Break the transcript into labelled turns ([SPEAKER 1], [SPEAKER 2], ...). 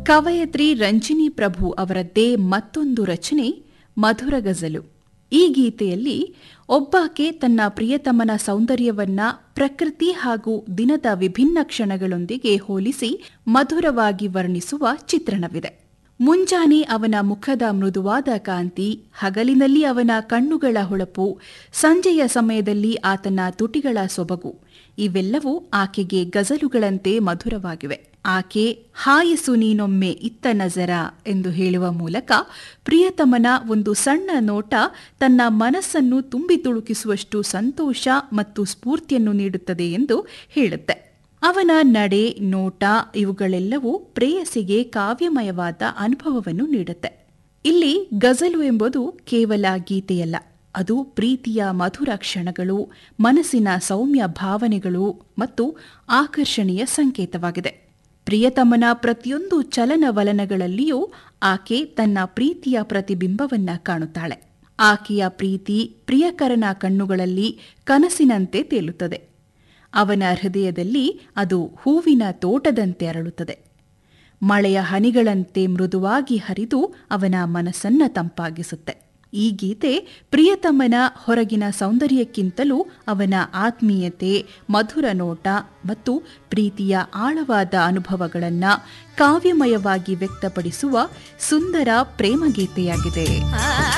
[SPEAKER 1] ಕವಯತ್ರಿ ರಂಜಿನಿ ಪ್ರಭು ಅವರದ್ದೇ ಮತ್ತೊಂದು ರಚನೆ ಮಧುರ ಗಜಲು ಈ ಗೀತೆಯಲ್ಲಿ ಒಬ್ಬಾಕೆ ತನ್ನ ಪ್ರಿಯತಮನ ಸೌಂದರ್ಯವನ್ನ ಪ್ರಕೃತಿ ಹಾಗೂ ದಿನದ ವಿಭಿನ್ನ ಕ್ಷಣಗಳೊಂದಿಗೆ ಹೋಲಿಸಿ ಮಧುರವಾಗಿ ವರ್ಣಿಸುವ ಚಿತ್ರಣವಿದೆ ಮುಂಜಾನೆ ಅವನ ಮುಖದ ಮೃದುವಾದ ಕಾಂತಿ ಹಗಲಿನಲ್ಲಿ ಅವನ ಕಣ್ಣುಗಳ ಹೊಳಪು ಸಂಜೆಯ ಸಮಯದಲ್ಲಿ ಆತನ ತುಟಿಗಳ ಸೊಬಗು ಇವೆಲ್ಲವೂ ಆಕೆಗೆ ಗಜಲುಗಳಂತೆ ಮಧುರವಾಗಿವೆ ಆಕೆ ಹಾಯಿಸು ನೀನೊಮ್ಮೆ ಇತ್ತ ನಜರ ಎಂದು ಹೇಳುವ ಮೂಲಕ ಪ್ರಿಯತಮನ ಒಂದು ಸಣ್ಣ ನೋಟ ತನ್ನ ಮನಸ್ಸನ್ನು ತುಂಬಿ ತುಳುಕಿಸುವಷ್ಟು ಸಂತೋಷ ಮತ್ತು ಸ್ಫೂರ್ತಿಯನ್ನು ನೀಡುತ್ತದೆ ಎಂದು ಹೇಳುತ್ತೆ ಅವನ ನಡೆ ನೋಟ ಇವುಗಳೆಲ್ಲವೂ ಪ್ರೇಯಸಿಗೆ ಕಾವ್ಯಮಯವಾದ ಅನುಭವವನ್ನು ನೀಡುತ್ತೆ ಇಲ್ಲಿ ಗಜಲು ಎಂಬುದು ಕೇವಲ ಗೀತೆಯಲ್ಲ ಅದು ಪ್ರೀತಿಯ ಮಧುರ ಕ್ಷಣಗಳು ಮನಸ್ಸಿನ ಸೌಮ್ಯ ಭಾವನೆಗಳು ಮತ್ತು ಆಕರ್ಷಣೆಯ ಸಂಕೇತವಾಗಿದೆ ಪ್ರಿಯತಮನ ಪ್ರತಿಯೊಂದು ಚಲನವಲನಗಳಲ್ಲಿಯೂ ಆಕೆ ತನ್ನ ಪ್ರೀತಿಯ ಪ್ರತಿಬಿಂಬವನ್ನ ಕಾಣುತ್ತಾಳೆ ಆಕೆಯ ಪ್ರೀತಿ ಪ್ರಿಯಕರನ ಕಣ್ಣುಗಳಲ್ಲಿ ಕನಸಿನಂತೆ ತೇಲುತ್ತದೆ ಅವನ ಹೃದಯದಲ್ಲಿ ಅದು ಹೂವಿನ ತೋಟದಂತೆ ಅರಳುತ್ತದೆ ಮಳೆಯ ಹನಿಗಳಂತೆ ಮೃದುವಾಗಿ ಹರಿದು ಅವನ ಮನಸ್ಸನ್ನ ತಂಪಾಗಿಸುತ್ತೆ ಈ ಗೀತೆ ಪ್ರಿಯತಮನ ಹೊರಗಿನ ಸೌಂದರ್ಯಕ್ಕಿಂತಲೂ ಅವನ ಆತ್ಮೀಯತೆ ಮಧುರ ನೋಟ ಮತ್ತು ಪ್ರೀತಿಯ ಆಳವಾದ ಅನುಭವಗಳನ್ನ ಕಾವ್ಯಮಯವಾಗಿ ವ್ಯಕ್ತಪಡಿಸುವ ಸುಂದರ ಪ್ರೇಮಗೀತೆಯಾಗಿದೆ